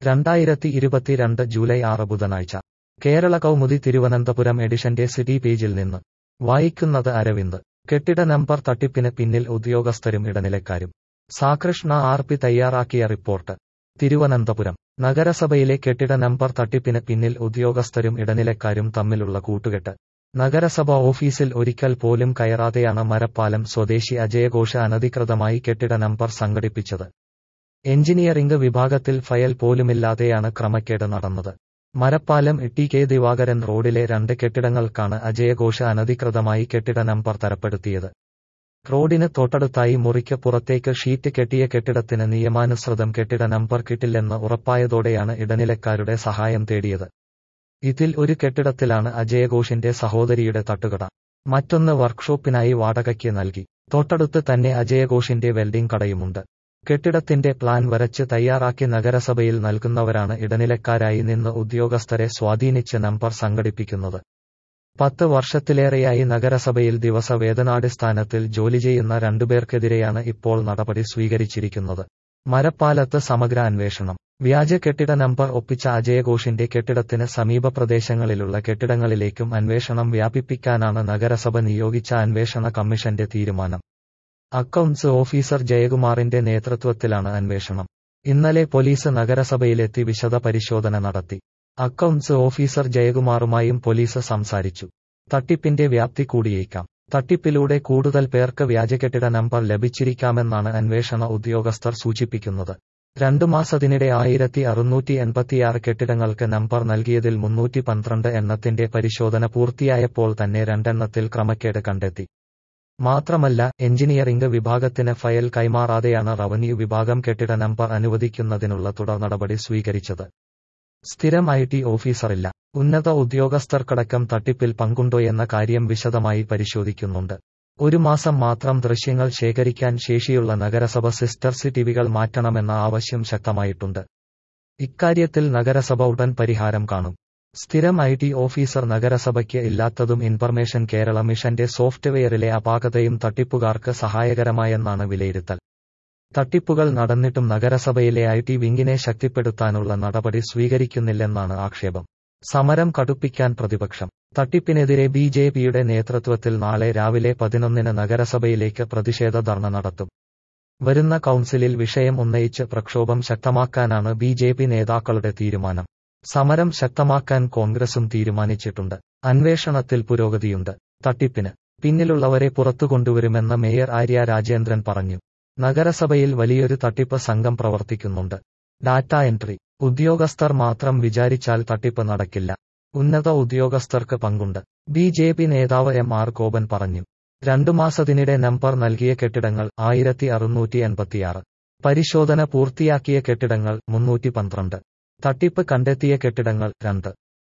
രണ്ടായിരത്തി ഇരുപത്തിരണ്ട് ജൂലൈ ആറ് ബുധനാഴ്ച കേരള കൗമുദി തിരുവനന്തപുരം എഡിഷന്റെ സിറ്റി പേജിൽ നിന്ന് വായിക്കുന്നത് അരവിന്ദ് കെട്ടിട നമ്പർ തട്ടിപ്പിന് പിന്നിൽ ഉദ്യോഗസ്ഥരും ഇടനിലക്കാരും സാകൃഷ്ണ ആർ പി തയ്യാറാക്കിയ റിപ്പോർട്ട് തിരുവനന്തപുരം നഗരസഭയിലെ കെട്ടിട നമ്പർ തട്ടിപ്പിന് പിന്നിൽ ഉദ്യോഗസ്ഥരും ഇടനിലക്കാരും തമ്മിലുള്ള കൂട്ടുകെട്ട് നഗരസഭ ഓഫീസിൽ ഒരിക്കൽ പോലും കയറാതെയാണ് മരപ്പാലം സ്വദേശി അജയഘോഷ് അനധികൃതമായി കെട്ടിട നമ്പർ സംഘടിപ്പിച്ചത് എഞ്ചിനീയറിംഗ് വിഭാഗത്തിൽ ഫയൽ പോലുമില്ലാതെയാണ് ക്രമക്കേട് നടന്നത് മരപ്പാലം ടി കെ ദിവാകരൻ റോഡിലെ രണ്ട് കെട്ടിടങ്ങൾക്കാണ് അജയഘോഷ് അനധികൃതമായി കെട്ടിട നമ്പർ തരപ്പെടുത്തിയത് റോഡിന് തൊട്ടടുത്തായി മുറിക്ക് പുറത്തേക്ക് ഷീറ്റ് കെട്ടിയ കെട്ടിടത്തിന് നിയമാനുസൃതം കെട്ടിട നമ്പർ കിട്ടില്ലെന്ന് ഉറപ്പായതോടെയാണ് ഇടനിലക്കാരുടെ സഹായം തേടിയത് ഇതിൽ ഒരു കെട്ടിടത്തിലാണ് അജയഘോഷിന്റെ സഹോദരിയുടെ തട്ടുകട മറ്റൊന്ന് വർക്ക്ഷോപ്പിനായി വാടകയ്ക്ക് നൽകി തൊട്ടടുത്ത് തന്നെ അജയഘോഷിന്റെ വെൽഡിംഗ് കടയുമുണ്ട് കെട്ടിടത്തിന്റെ പ്ലാൻ വരച്ച് തയ്യാറാക്കി നഗരസഭയിൽ നൽകുന്നവരാണ് ഇടനിലക്കാരായി നിന്ന് ഉദ്യോഗസ്ഥരെ സ്വാധീനിച്ച് നമ്പർ സംഘടിപ്പിക്കുന്നത് പത്ത് വർഷത്തിലേറെയായി നഗരസഭയിൽ ദിവസവേതനാടിസ്ഥാനത്തിൽ ജോലി ചെയ്യുന്ന രണ്ടുപേർക്കെതിരെയാണ് ഇപ്പോൾ നടപടി സ്വീകരിച്ചിരിക്കുന്നത് മരപ്പാലത്ത് സമഗ്ര അന്വേഷണം വ്യാജ കെട്ടിട നമ്പർ ഒപ്പിച്ച അജയഘോഷിന്റെ കെട്ടിടത്തിന് സമീപ പ്രദേശങ്ങളിലുള്ള കെട്ടിടങ്ങളിലേക്കും അന്വേഷണം വ്യാപിപ്പിക്കാനാണ് നഗരസഭ നിയോഗിച്ച അന്വേഷണ കമ്മീഷന്റെ തീരുമാനം അക്കൌണ്ട്സ് ഓഫീസർ ജയകുമാറിന്റെ നേതൃത്വത്തിലാണ് അന്വേഷണം ഇന്നലെ പോലീസ് നഗരസഭയിലെത്തി വിശദ പരിശോധന നടത്തി അക്കൌണ്ട്സ് ഓഫീസർ ജയകുമാറുമായും പോലീസ് സംസാരിച്ചു തട്ടിപ്പിന്റെ വ്യാപ്തി കൂടിയേക്കാം തട്ടിപ്പിലൂടെ കൂടുതൽ പേർക്ക് വ്യാജകെട്ടിട നമ്പർ ലഭിച്ചിരിക്കാമെന്നാണ് അന്വേഷണ ഉദ്യോഗസ്ഥർ സൂചിപ്പിക്കുന്നത് രണ്ടു മാസത്തിനിടെ ആയിരത്തി അറുന്നൂറ്റി എൺപത്തിയാറ് കെട്ടിടങ്ങൾക്ക് നമ്പർ നൽകിയതിൽ മുന്നൂറ്റി പന്ത്രണ്ട് എണ്ണത്തിന്റെ പരിശോധന പൂർത്തിയായപ്പോൾ തന്നെ രണ്ടെണ്ണത്തിൽ ക്രമക്കേട് കണ്ടെത്തി മാത്രമല്ല എഞ്ചിനീയറിംഗ് വിഭാഗത്തിന് ഫയൽ കൈമാറാതെയാണ് റവന്യൂ വിഭാഗം കെട്ടിട നമ്പർ അനുവദിക്കുന്നതിനുള്ള തുടർ നടപടി സ്വീകരിച്ചത് സ്ഥിരം ഐ ടി ഓഫീസറില്ല ഉന്നത ഉദ്യോഗസ്ഥർക്കടക്കം തട്ടിപ്പിൽ പങ്കുണ്ടോയെന്ന കാര്യം വിശദമായി പരിശോധിക്കുന്നുണ്ട് ഒരു മാസം മാത്രം ദൃശ്യങ്ങൾ ശേഖരിക്കാൻ ശേഷിയുള്ള നഗരസഭ സിസ്റ്റർ സിറ്റിവികൾ മാറ്റണമെന്ന ആവശ്യം ശക്തമായിട്ടുണ്ട് ഇക്കാര്യത്തിൽ നഗരസഭ ഉടൻ പരിഹാരം കാണും സ്ഥിരം ഐ ടി ഓഫീസർ നഗരസഭയ്ക്ക് ഇല്ലാത്തതും ഇൻഫർമേഷൻ കേരള മിഷന്റെ സോഫ്റ്റ്വെയറിലെ അപാകതയും തട്ടിപ്പുകാർക്ക് സഹായകരമായെന്നാണ് വിലയിരുത്തൽ തട്ടിപ്പുകൾ നടന്നിട്ടും നഗരസഭയിലെ ഐ ടി വിങ്ങിനെ ശക്തിപ്പെടുത്താനുള്ള നടപടി സ്വീകരിക്കുന്നില്ലെന്നാണ് ആക്ഷേപം സമരം കടുപ്പിക്കാൻ പ്രതിപക്ഷം തട്ടിപ്പിനെതിരെ ബി ജെ പിയുടെ നേതൃത്വത്തിൽ നാളെ രാവിലെ പതിനൊന്നിന് നഗരസഭയിലേക്ക് പ്രതിഷേധ ധർണ നടത്തും വരുന്ന കൌൺസിലിൽ വിഷയം ഉന്നയിച്ച് പ്രക്ഷോഭം ശക്തമാക്കാനാണ് ബി ജെ പി നേതാക്കളുടെ തീരുമാനം സമരം ശക്തമാക്കാൻ കോൺഗ്രസും തീരുമാനിച്ചിട്ടുണ്ട് അന്വേഷണത്തിൽ പുരോഗതിയുണ്ട് തട്ടിപ്പിന് പിന്നിലുള്ളവരെ പുറത്തു കൊണ്ടുവരുമെന്ന് മേയർ ആര്യ രാജേന്ദ്രൻ പറഞ്ഞു നഗരസഭയിൽ വലിയൊരു തട്ടിപ്പ് സംഘം പ്രവർത്തിക്കുന്നുണ്ട് ഡാറ്റ എൻട്രി ഉദ്യോഗസ്ഥർ മാത്രം വിചാരിച്ചാൽ തട്ടിപ്പ് നടക്കില്ല ഉന്നത ഉദ്യോഗസ്ഥർക്ക് പങ്കുണ്ട് ബി ജെ പി നേതാവ് എം ആർ ഗോപൻ പറഞ്ഞു രണ്ടു മാസത്തിനിടെ നമ്പർ നൽകിയ കെട്ടിടങ്ങൾ ആയിരത്തി അറുന്നൂറ്റി എൺപത്തിയാറ് പരിശോധന പൂർത്തിയാക്കിയ കെട്ടിടങ്ങൾ മുന്നൂറ്റി പന്ത്രണ്ട് തട്ടിപ്പ് കണ്ടെത്തിയ കെട്ടിടങ്ങൾ രണ്ട്